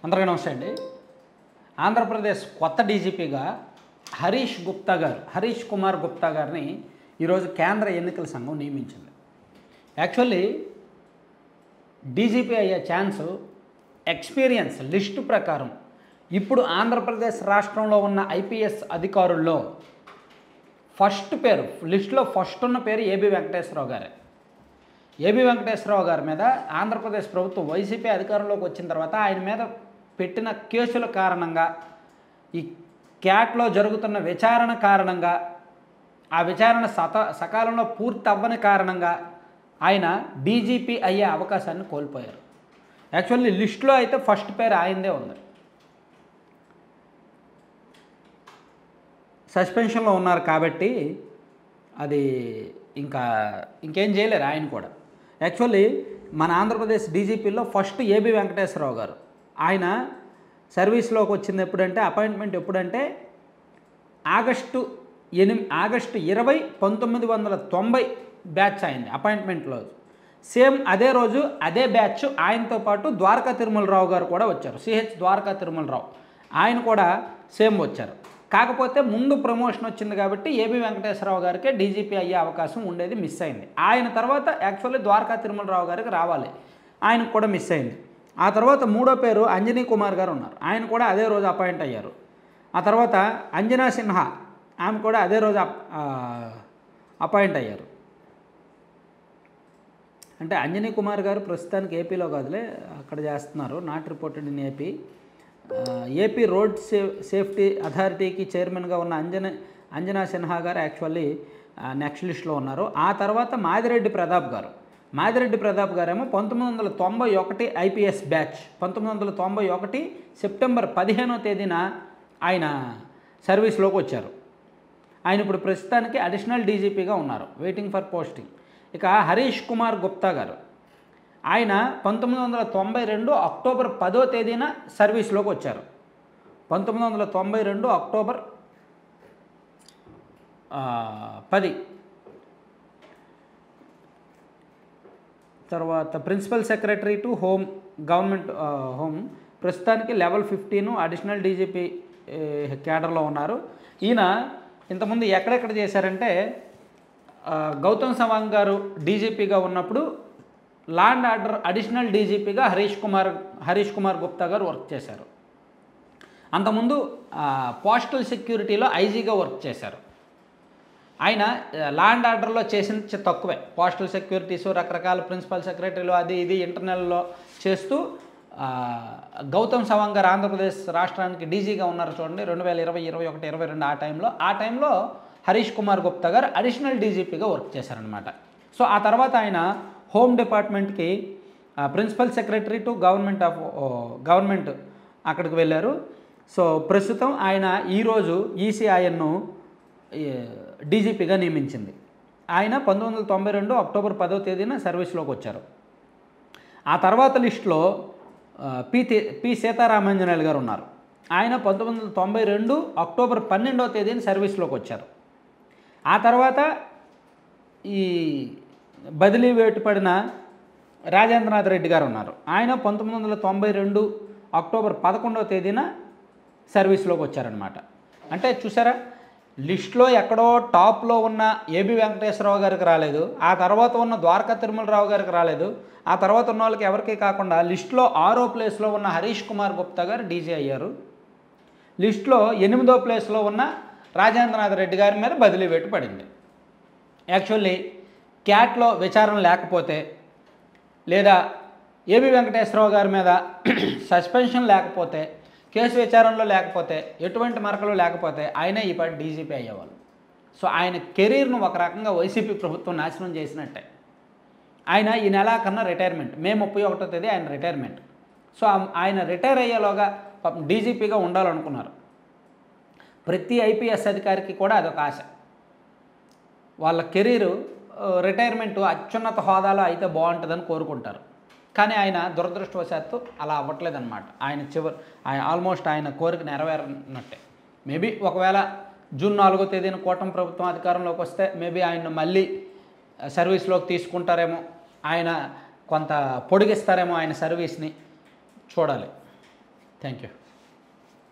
అందరికీ నమస్తే అండి ఆంధ్రప్రదేశ్ కొత్త డీజీపీగా హరీష్ గుప్తా గారు హరీష్ కుమార్ గుప్తా గారిని ఈరోజు కేంద్ర ఎన్నికల సంఘం నియమించింది యాక్చువల్లీ డీజీపీ అయ్యే ఛాన్స్ ఎక్స్పీరియన్స్ లిస్ట్ ప్రకారం ఇప్పుడు ఆంధ్రప్రదేశ్ రాష్ట్రంలో ఉన్న ఐపీఎస్ అధికారుల్లో ఫస్ట్ పేరు లిస్టులో ఫస్ట్ ఉన్న పేరు ఏబి వెంకటేశ్వరరావు గారే ఏబి వెంకటేశ్వరరావు గారి మీద ఆంధ్రప్రదేశ్ ప్రభుత్వం వైసీపీ అధికారంలోకి వచ్చిన తర్వాత ఆయన మీద పెట్టిన కేసుల కారణంగా ఈ క్యాట్లో జరుగుతున్న విచారణ కారణంగా ఆ విచారణ సత సకాలంలో పూర్తి అవ్వని కారణంగా ఆయన డీజీపీ అయ్యే అవకాశాన్ని కోల్పోయారు యాక్చువల్లీ లిస్టులో అయితే ఫస్ట్ పేరు ఆయనదే ఉంది సస్పెన్షన్లో ఉన్నారు కాబట్టి అది ఇంకా ఇంకేం చేయలేరు ఆయన కూడా యాక్చువల్లీ మన ఆంధ్రప్రదేశ్ డీజీపీలో ఫస్ట్ ఏబి వెంకటేశ్వరరావు గారు ఆయన సర్వీస్లోకి వచ్చింది ఎప్పుడంటే అపాయింట్మెంట్ ఎప్పుడంటే ఆగస్టు ఎనిమి ఆగస్టు ఇరవై పంతొమ్మిది వందల తొంభై బ్యాచ్ అయింది అపాయింట్మెంట్లో సేమ్ అదే రోజు అదే బ్యాచ్ ఆయనతో పాటు ద్వారకా తిరుమలరావు గారు కూడా వచ్చారు సిహెచ్ ద్వారకా తిరుమలరావు ఆయన కూడా సేమ్ వచ్చారు కాకపోతే ముందు ప్రమోషన్ వచ్చింది కాబట్టి ఏబి వెంకటేశ్వరరావు గారికి డీజీపీ అయ్యే అవకాశం ఉండేది మిస్ అయింది ఆయన తర్వాత యాక్చువల్లీ ద్వారకా తిరుమలరావు గారికి రావాలి ఆయనకు కూడా మిస్ అయింది ఆ తర్వాత మూడో పేరు అంజనీ కుమార్ గారు ఉన్నారు ఆయన కూడా అదే రోజు అపాయింట్ అయ్యారు ఆ తర్వాత అంజనా సిన్హా ఆమె కూడా అదే రోజు అప్- ఆ, అపాయింట్ అయ్యారు అంటే అంజనీ కుమార్ గారు ప్రస్తుతానికి ఏపీలో కాదులే అక్కడ చేస్తున్నారు నాట్ రిపోర్టెడ్ ఇన్ ఏపీ ఆ, ఏపీ రోడ్ సేఫ్ సేఫ్టీ అథారిటీకి చైర్మన్గా ఉన్న అంజన అంజనా సిన్హా గారు యాక్చువల్లీ నెక్స్ట్ లిస్ట్లో ఉన్నారు ఆ తర్వాత మాదిరెడ్డి ప్రతాప్ గారు మాదిరెడ్డి ప్రతాప్ గారేమో పంతొమ్మిది వందల తొంభై ఒకటి ఐపీఎస్ బ్యాచ్ పంతొమ్మిది వందల తొంభై ఒకటి సెప్టెంబర్ పదిహేనో తేదీన ఆయన సర్వీస్లోకి వచ్చారు ఆయన ఇప్పుడు ప్రస్తుతానికి అడిషనల్ డీజీపీగా ఉన్నారు వెయిటింగ్ ఫర్ పోస్టింగ్ ఇక హరీష్ కుమార్ గుప్తా గారు ఆయన పంతొమ్మిది వందల తొంభై రెండు అక్టోబర్ పదో తేదీన సర్వీస్లోకి వచ్చారు పంతొమ్మిది వందల తొంభై రెండు అక్టోబర్ ఆ, పది తర్వాత principal secretary to home government ఆ, హోమ్ ప్రస్తుతానికి లెవెల్ ఫిఫ్టీన్ అడిషనల్ డీజీపీ క్యాడర్లో ఉన్నారు ఈయన ఇంతకుముందు ఎక్కడెక్కడ చేశారంటే ఆ, గౌతమ్ సవాంగ్ గారు డీజీపీగా ఉన్నప్పుడు లాండ్ ఆర్డర్ అడిషనల్ డీజీపీగా హరీష్ కుమార్ హరీష్ కుమార్ గుప్తా గారు వర్క్ చేశారు అంతకుముందు ఆ, పోస్టల్ సెక్యూరిటీలో ఐజీగా వర్క్ చేశారు ఆయన ఆ, ల్యాండ్ ఆర్డర్లో చేసిన చి- తక్కువే పోస్టల్ సెక్యూరిటీస్ రకరకాల ప్రిన్సిపల్ సెక్రటరీలు అది ఇది ఇంటర్నల్లో చేస్తూ ఆ, గౌతమ్ సవాంగ్ గారు ఆంధ్రప్రదేశ్ రాష్ట్రానికి డీజీగా ఉన్నారు చూడండి రెండు వేల ఇరవై ఇరవై ఒకటి ఇరవై రెండు ఆ టైంలో ఆ టైంలో హరీష్ కుమార్ గుప్తా గారు అడిషనల్ డీజీపీగా వర్క్ చేశారనమాట సో ఆ తర్వాత ఆయన హోమ్ డిపార్ట్మెంట్కి principal secretary to government of government అక్కడికి వెళ్ళారు సో ప్రస్తుతం ఆయన ఈరోజు ఈసీఐఎన్ను డీజీపీగా నియమించింది ఆయన పంతొమ్మిది వందల తొంభై రెండు అక్టోబర్ పదో తేదీన సర్వీస్లోకి వచ్చారు ఆ తర్వాత లిస్టులో ఆ, పి తే- పి సీతారామాంజనేయులు గారు ఉన్నారు ఆయన పంతొమ్మిది వందల తొంభై రెండు అక్టోబర్ పన్నెండవ తేదీన సర్వీస్లోకి వచ్చారు ఆ తర్వాత ఈ బదిలీ వేటుపడిన రాజేంద్రనాథ్ రెడ్డి గారు ఉన్నారు ఆయన పంతొమ్మిది వందల తొంభై రెండు అక్టోబర్ పదకొండవ తేదీన సర్వీస్లోకి వచ్చారనమాట అంటే చూసారా లిస్ట్లో ఎక్కడో టాప్లో ఉన్న ఏబి వెంకటేశ్వరరావు గారికి రాలేదు ఆ తర్వాత ఉన్న ద్వారకా తిరుమలరావు గారికి రాలేదు ఆ తర్వాత ఉన్న వాళ్ళకి ఎవరికి కాకుండా లిస్ట్లో ఆరో ప్లేస్లో ఉన్న హరీష్ కుమార్ గుప్తా గారు డీజీ అయ్యారు లిస్ట్లో ఎనిమిదో ప్లేస్లో ఉన్న రాజేంద్రనాథ్ రెడ్డి గారి మీద బదిలీ వేటు పడింది యాక్చువల్లీ క్యాట్లో విచారణ లేకపోతే లేదా ఏబి వెంకటేశ్వరరావు గారి మీద సస్పెన్షన్ లేకపోతే కేసు విచారణలో లేకపోతే ఎటువంటి మరకలు లేకపోతే ఆయనే ఈ పాటి డీజీపీ అయ్యేవాళ్ళు సో ఆయన కెరీర్ను ఒక రకంగా వైసీపీ ప్రభుత్వం నాశనం చేసినట్టే ఆయన ఈ నెల కన్నా రిటైర్మెంట్ మే ముప్పై ఒకటో తేదీ ఆయన రిటైర్మెంట్ సో ఆ- ఆయన రిటైర్ అయ్యేలోగా పాపం డీజీపీగా ఉండాలనుకున్నారు ప్రతి ఐపీఎస్ అధికారికి కూడా అదొక ఆశ వాళ్ళ కెరీరు ఆ, రిటైర్మెంట్ అత్యున్నత హోదాలో అయితే బాగుంటుందని కోరుకుంటారు కానీ ఆయన దురదృష్టవశాత్తు అలా అవ్వట్లేదన్నమాట ఆయన చివరి ఆయన ఆల్మోస్ట్ ఆయన కోరిక నెరవేరినట్టే మేబీ ఒకవేళ జూన్ నాలుగో తేదీన కూటమి ప్రభుత్వం అధికారంలోకి వస్తే మేబీ ఆయన మళ్ళీ ఆ, సర్వీస్లోకి తీసుకుంటారేమో ఆయన కొంత పొడిగిస్తారేమో ఆయన సర్వీస్ని చూడాలి థ్యాంక్ యూ